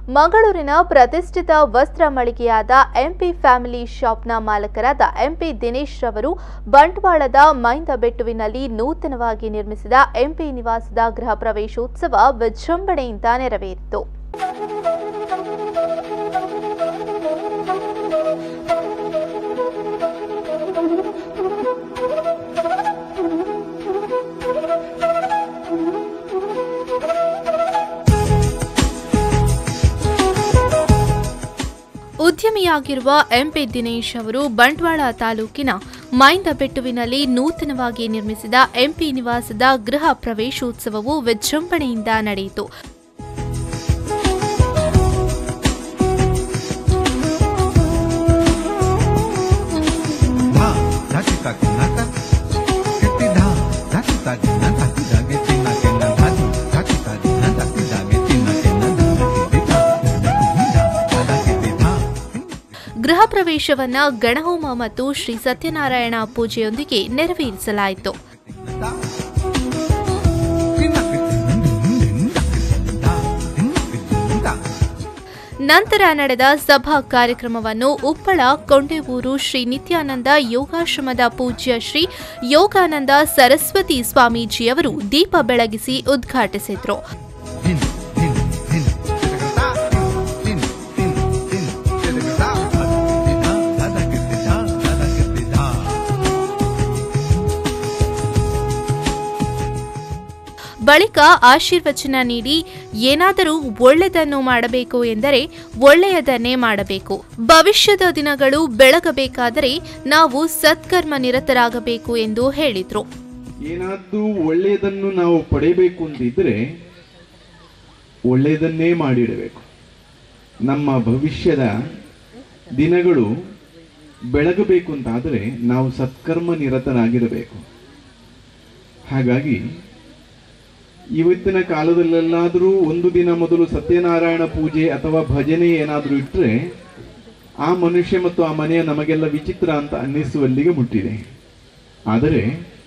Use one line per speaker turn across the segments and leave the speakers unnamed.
ಮಂಗಳೂರಿನ ಪ್ರತಿಷ್ಠಿತ ವಸ್ತ್ರ ಮಳಿಗೆಯಾದ ಎಂಪಿ ಫ್ಯಾಮಿಲಿ ಶಾಪ್ನ ಮಾಲಕರಾದ ಎಂಪಿ ದಿನೇಶ್ ರವರು ಬಂಟ್ವಾಳದ ಮೈಂದಬೆಟ್ಟುವಿನಲ್ಲಿ ನೂತನವಾಗಿ ನಿರ್ಮಿಸಿದ ಎಂಪಿ ನಿವಾಸದ ಗೃಹ ಪ್ರವೇಶೋತ್ಸವ ವಿಜೃಂಭಣೆಯಿಂದ ನೆರವೇರಿತು ಉದ್ಯಮಿಯಾಗಿರುವ ಎಂಪಿ ದಿನೇಶ್ ಅವರು ಬಂಟ್ವಾಳ ತಾಲೂಕಿನ ಮೈಂದಬೆಟ್ಟುವಿನಲ್ಲಿ ನೂತನವಾಗಿ ನಿರ್ಮಿಸಿದ ಎಂಪಿ ನಿವಾಸದ ಗೃಹ ಪ್ರವೇಶೋತ್ಸವವು ವಿಜೃಂಭಣೆಯಿಂದ ನಡೆಯಿತು
धा धाची ताकी नाका किती धा धाची ताकी ना धाची जागे चिन्ना केना धाची धाची ताकी ना धाची जागे चिन्ना केना धा किती धा किती धा धा किती धा
ಗೃಹ ಪ್ರವೇಶವನ್ನ ಗಣಹೋಮ ಮತ್ತು ಶ್ರೀ ಸತ್ಯನಾರಾಯಣ ಪೂಜೆಯೊಂದಿಗೆ ನೆರವೇರಿಸಲಾಯಿತು
चिन्ना किती धा धा किती धा
ನಂತರ ನಡೆದ ಸಭಾ ಕಾರ್ಯಕ್ರಮವನ್ನು ಉಪ್ಪಳ ಕೊಂಡೆವೂರು ಶ್ರೀ ನಿತ್ಯಾನಂದ ಯೋಗಾಶ್ರಮದ ಪೂಜ್ಯ ಶ್ರೀ ಯೋಗಾನಂದ ಸರಸ್ವತಿ ಸ್ವಾಮೀಜಿಯವರು ದೀಪ ಬೆಳಗಿಸಿ ಉದ್ಘಾಟಿಸಿದ್ರು
ಧಿನ್ ಧಿನ್ ಧಿನ್ ಚಿರಗತಾ ಧಿನ್ ಧಿನ್ ಧಿನ್ ಚಿರಗತಾ ಕಿತಿ धा धा किती धा धा किती धा
ಬಳಿಕ ಆಶೀರ್ವಚನ ನೀಡಿ ಏನಾದರೂ ಒಳ್ಳೆಯದನ್ನು ಮಾಡಬೇಕು ಎಂದರೆ ಒಳ್ಳೆಯದನ್ನೇ ಮಾಡಬೇಕು ಭವಿಷ್ಯದ ದಿನಗಳು ಬೆಳಗಬೇಕಾದರೆ ನಾವು ಸತ್ಕರ್ಮ ನಿರತರಾಗಬೇಕು ಎಂದು ಹೇಳಿದ್ರು
ಏನಾದ್ರೂ ಒಳ್ಳೆಯದನ್ನು ನಾವು ಪಡೆಯಬೇಕು ಅಂತಿದ್ರೆ ಒಳ್ಳೆಯದನ್ನೇ ಮಾಡಿಡಬೇಕು ನಮ್ಮ ಭವಿಷ್ಯದ ದಿನಗಳು ಬೆಳಗಬೇಕು ಅಂತಾದರೆ ನಾವು ಸತ್ಕರ್ಮ ನಿರತರಾಗಿರಬೇಕು ಹಾಗಾಗಿ ಇವತ್ತಿನ ಕಾಲದಲ್ಲೆಲ್ಲಾದರೂ ಒಂದು ದಿನ ಮೊದಲು ಸತ್ಯನಾರಾಯಣ ಪೂಜೆ ಅಥವಾ ಭಜನೆ ಏನಾದರೂ ಇಟ್ಟರೆ ಆ ಮನುಷ್ಯ ಮತ್ತು ಆ ಮನೆಯ ನಮಗೆಲ್ಲ ವಿಚಿತ್ರ ಅಂತ ಅನ್ನಿಸುವಲ್ಲಿಗೆ ಮುಟ್ಟಿದೆ ಆದರೆ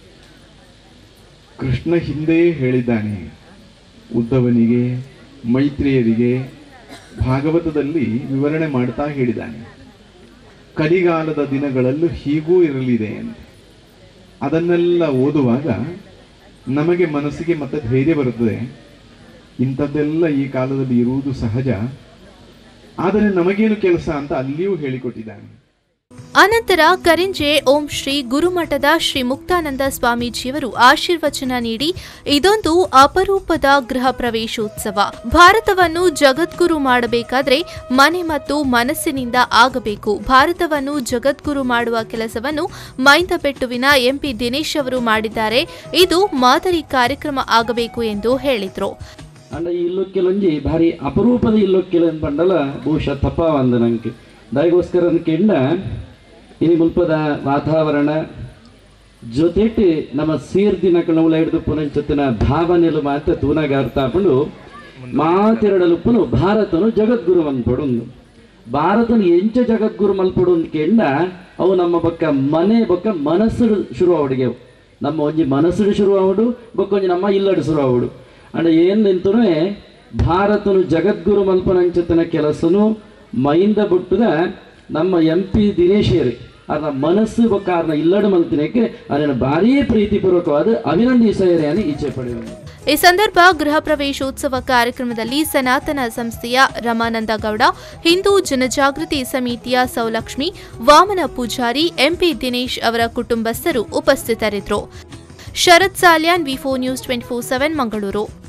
ಕೃಷ್ಣ ಹಿಂದೆಯೇ ಹೇಳಿದ್ದಾನೆ ಉದ್ಧವನಿಗೆ ಮೈತ್ರಿಯರಿಗೆ ಭಾಗವತದಲ್ಲಿ ವಿವರಣೆ ಮಾಡ್ತಾ ಹೇಳಿದ್ದಾನೆ ಕಲಿಗಾಲದ ದಿನಗಳಲ್ಲೂ ಹೀಗೂ ಇರಲಿದೆ ಅಂತ ಅದನ್ನೆಲ್ಲ ಓದುವಾಗ ನಮಗೆ ಮನಸ್ಸಿಗೆ ಮತ್ತೆ ಧೈರ್ಯ ಬರುತ್ತದೆ ಇಂಥದ್ದೆಲ್ಲ ಈ ಕಾಲದಲ್ಲಿ ಇರುವುದು ಸಹಜ ಆದರೆ ನಮಗೇನು ಕೆಲಸ ಅಂತ ಅಲ್ಲಿಯೂ ಹೇಳಿಕೊಟ್ಟಿದ್ದಾನೆ
ಅನಂತರ ಕರಿಂಜೆ ಓಂ ಶ್ರೀ ಗುರುಮಠದ ಶ್ರೀ ಮುಕ್ತಾನಂದ ಸ್ವಾಮೀಜಿಯವರು ಆಶೀರ್ವಚನ ನೀಡಿ ಇದೊಂದು ಅಪರೂಪದ ಗೃಹ ಪ್ರವೇಶೋತ್ಸವ ಭಾರತವನ್ನು ಜಗದ್ಗುರು ಮಾಡಬೇಕಾದ್ರೆ ಮನೆ ಮತ್ತು ಮನಸ್ಸಿನಿಂದ ಆಗಬೇಕು ಭಾರತವನ್ನು ಜಗದ್ಗುರು ಮಾಡುವ ಕೆಲಸವನ್ನು ಮೈಂದಬೆಟ್ಟುವಿನ ಎಂಪಿ ದಿನೇಶ್ ಅವರು ಮಾಡಿದ್ದಾರೆ ಇದು ಮಾದರಿ ಕಾರ್ಯಕ್ರಮ ಆಗಬೇಕು ಎಂದು ಹೇಳಿದ್ರು
ಅಂಡ ಈ ಇಲ್ಲೊಕ್ಕೆಲೊಂಜಿ ಭಾರಿ ಅಪರೂಪದ ಇಲ್ಲೊಕ್ಕೆಲ ಪಂಡಲ ಬಹುಶಃ ತಪ್ಪ ಒಂದು ನಂಗೆ ದಾಯಿಗೋಸ್ಕರ ಕೆಂಡ ಇನಿ ಮುಲ್ಪದ ವಾತಾವರಣ ಜೊತೆಟ್ ನಮ್ಮ ಸೀರ್ ದಿನಗಳ ಹಿಡಿದು ಪುನಂಚತ್ತಿನ ಭಾವನೆಲು ಮಾತ್ರ ತೂನಾಗ ಅರ್ಥ ಹಾಕೊಂಡು ಮಾತೆರಡಲುಪ್ಪನು ಭಾರತನು ಜಗದ್ಗುರು ಅನ್ಪಡುಂದು ಭಾರತನು ಎಂಚ ಜಗದ್ಗುರು ಮಲ್ಪಡು ಕೆಂಡ ಅವು ನಮ್ಮ ಬೊಕ್ಕ ಮನೆ ಬೊಕ್ಕ ಮನಸ್ಸು ಶುರು ಅವಡಿಗೆ ನಮ್ಮ ಒಂಜಿ ಮನಸ್ಸು ಶುರು ಆವಡು ಬೊಕ್ಕ ಒಂಜಿ ನಮ್ಮ ಇಲ್ಲಡು ಶುರು ಆವಡು ಅಂಡ ಏನ್ ನಿಂತನು ಭಾರತನು ಜಗದ್ಗುರು ಮಲ್ಪನಂಚತನ ಕೆಲಸನು ಮೈಂದ ಬಿಟ್ಟದ ನಮ್ಮ ಎಂ ಪಿ ದಿನೇಶೇರಿ ಅರ್ನ ಮನಸ್ಸು ಬೊಕ್ಕ ಅರ್ನ ಇಲ್ಲಡು ಮಲ್ತಿನಕ್ಕೆ ಅದನ್ನು ಭಾರೀ ಪ್ರೀತಿಪೂರ್ವಕವಾದ ಅಭಿನಂದಿಸೇರಿ అని ಈಚೆ ಪಡೆಯುವುದು
ಈ ಸಂದರ್ಭ ಗೃಹ ಪ್ರವೇಶೋತ್ಸವ ಕಾರ್ಯಕ್ರಮದಲ್ಲಿ ಸನಾತನ ಸಂಸ್ಥೆಯ ರಮಾನಂದ ಗೌಡ ಹಿಂದೂ ಜನಜಾಗೃತಿ ಸಮಿತಿಯ ಸೌಲಕ್ಷ್ಮಿ ವಾಮನ ಪೂಜಾರಿ ಎಂಪಿ ದಿನೇಶ್ ಅವರ ಕುಟುಂಬಸ್ಥರು ಉಪಸ್ಥಿತರಿದ್ದರು Sharath Salian V four news twenty four seven Mangaluru